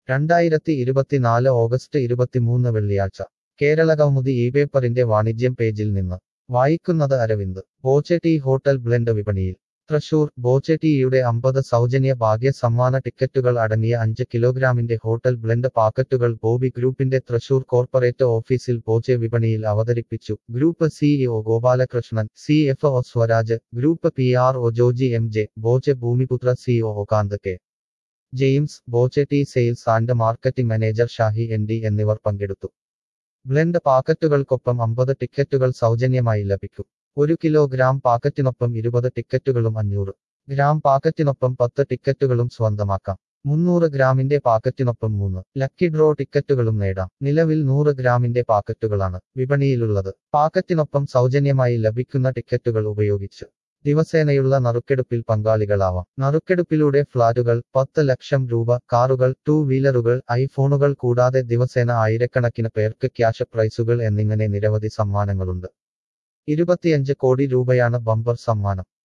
രണ്ടായിരത്തി ഇരുപത്തിനാല് ഓഗസ്റ്റ് ഇരുപത്തിമൂന്ന് വെള്ളിയാഴ്ച കേരള കൗമുദി ഈ പേപ്പറിന്റെ വാണിജ്യം പേജിൽ നിന്ന് വായിക്കുന്നത് അരവിന്ദ് ബോച്ചെട്ടി ഹോട്ടൽ ബ്ലെൻഡ് വിപണിയിൽ തൃശൂർ ബോച്ചെട്ടിയുടെ അമ്പത് സൗജന്യ ഭാഗ്യ സമ്മാന ടിക്കറ്റുകൾ അടങ്ങിയ അഞ്ച് കിലോഗ്രാമിന്റെ ഹോട്ടൽ ബ്ലെൻഡ് പാക്കറ്റുകൾ ബോബി ഗ്രൂപ്പിന്റെ തൃശൂർ കോർപ്പറേറ്റ് ഓഫീസിൽ ബോച്ചെ വിപണിയിൽ അവതരിപ്പിച്ചു group CEO Gopalakrishnan C F O Swaraj group P R O Joji M J Boche Bhoomiputra CO Kanth K James Bochetty sales and marketing manager Shahi N D എന്നിവർ പങ്കെടുത്തു ബ്ലെൻഡ് പാക്കറ്റുകൾക്കൊപ്പം അമ്പത് ടിക്കറ്റുകൾ സൗജന്യമായി ലഭിക്കും ഒരു കിലോഗ്രാം പാക്കറ്റിനൊപ്പം ഇരുപത് ടിക്കറ്റുകളും അഞ്ഞൂറ് ഗ്രാം പാക്കറ്റിനൊപ്പം പത്ത് ടിക്കറ്റുകളും സ്വന്തമാക്കാം മുന്നൂറ് ഗ്രാമിന്റെ പാക്കറ്റിനൊപ്പം മൂന്ന് ലക്കി ഡ്രോ ടിക്കറ്റുകളും നേടാം നിലവിൽ നൂറ് ഗ്രാമിന്റെ പാക്കറ്റുകളാണ് വിപണിയിലുള്ളത് പാക്കറ്റിനൊപ്പം സൗജന്യമായി ലഭിക്കുന്ന ടിക്കറ്റുകൾ ഉപയോഗിച്ച് ദിവസേനയുള്ള നറുക്കെടുപ്പിൽ പങ്കാളികളാവാം നറുക്കെടുപ്പിലൂടെ ഫ്ളാറ്റുകൾ പത്ത് ലക്ഷം രൂപ കാറുകൾ ടൂ വീലറുകൾ ഐഫോണുകൾ കൂടാതെ ദിവസേന ആയിരക്കണക്കിന് പേർക്ക് ക്യാഷ് പ്രൈസുകൾ എന്നിങ്ങനെ നിരവധി സമ്മാനങ്ങളുണ്ട് ഇരുപത്തിയഞ്ച് കോടി രൂപയാണ് ബമ്പർ സമ്മാനം